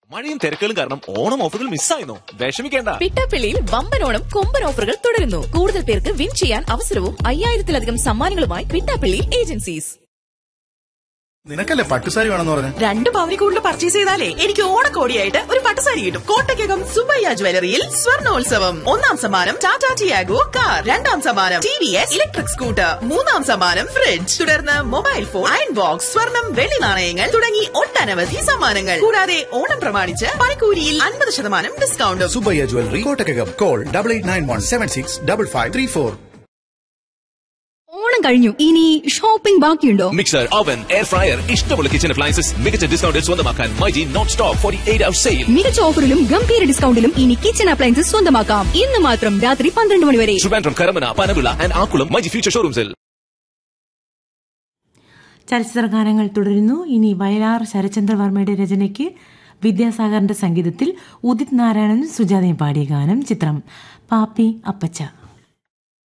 മഴയും തിരക്കുകളും കാരണം ഓണം ഓഫറുകൾ മിസ്സായിരുന്നു വിഷമിക്കേണ്ട പിട്ടാപ്പിള്ളിയിൽ വമ്പനോണം കൊമ്പൻ ഓഫറുകൾ തുടരുന്നു കൂടുതൽ പേർക്ക് വിൻ ചെയ്യാൻ അവസരവും അയ്യായിരത്തിലധികം സമ്മാനങ്ങളുമായി പിട്ടാപ്പിള്ളി ഏജൻസീസ് നിനക്കല്ലേ പട്ടുസാരി വേണമെന്ന് പറഞ്ഞു രണ്ട് പവനി കൂടുതൽ പർച്ചേസ് ചെയ്താലേ എനിക്ക് ഓണക്കോടിയായിട്ട് ഒരു പട്ടുസാരി കിട്ടും കോട്ടയ്ക്കകം സുബയ്യ ജ്വല്ലറിയിൽ സ്വർണോത്സവം ഒന്നാം സമ്മാനം ടാറ്റ ടിയാഗോ കാർ രണ്ടാം സമ്മാനം T V S electric scooter മൂന്നാം സമ്മാനം ഫ്രിഡ്ജ് തുടർന്ന് മൊബൈൽ ഫോൺ അയൺ ബോക്സ് സ്വർണം വെള്ളി നാണയങ്ങൾ തുടങ്ങി ഒട്ടനവധി സമ്മാനങ്ങൾ കൂടാതെ ഓണം പ്രമാണിച്ച് പണിക്കൂലിയിൽ അൻപത് ശതമാനം ഡിസ്കൗണ്ടും Subbaiah jewellery Kottakkakam call double eight nine one seven six double five three four Onam കഴിഞ്ഞു ഇനി ഷോപ്പിംഗ് ബാക്കിയുണ്ടോ മിക്സർ അവൻ എയർ ഫ്രയർ ഇഷ്ടമുള്ള കിച്ചൺ അപ്ലയൻസസ് മികച്ച ഡിസ്കൗണ്ടിൽ സ്വന്തമാക്കാൻ myG not stop forty eight hour sale മികച്ച ഓഫറിലും ഗംഭീര ഡിസ്കൗണ്ടിലും ഇനി കിച്ചൺ അപ്ലയൻസസ് സ്വന്തമാക്കാം ഇന്ന് മാത്രം രാത്രി പന്ത്രണ്ട് മണി വരെ Trivandrum Karamana Panavila and Akkulam myG future ഷോറൂംസിൽ ചലച്ചിത്ര ഗാനങ്ങൾ തുടരുന്നു ഇനി വയലാർ ശരചന്ദ്രവർമ്മയുടെ രചനയ്ക്ക് വിദ്യാസാഗറിന്റെ സംഗീതത്തിൽ ഉദിത് നാരായണനും സുജാതയും പാടിയ ഗാനം ചിത്രം പാപ്പി അപ്പച്ച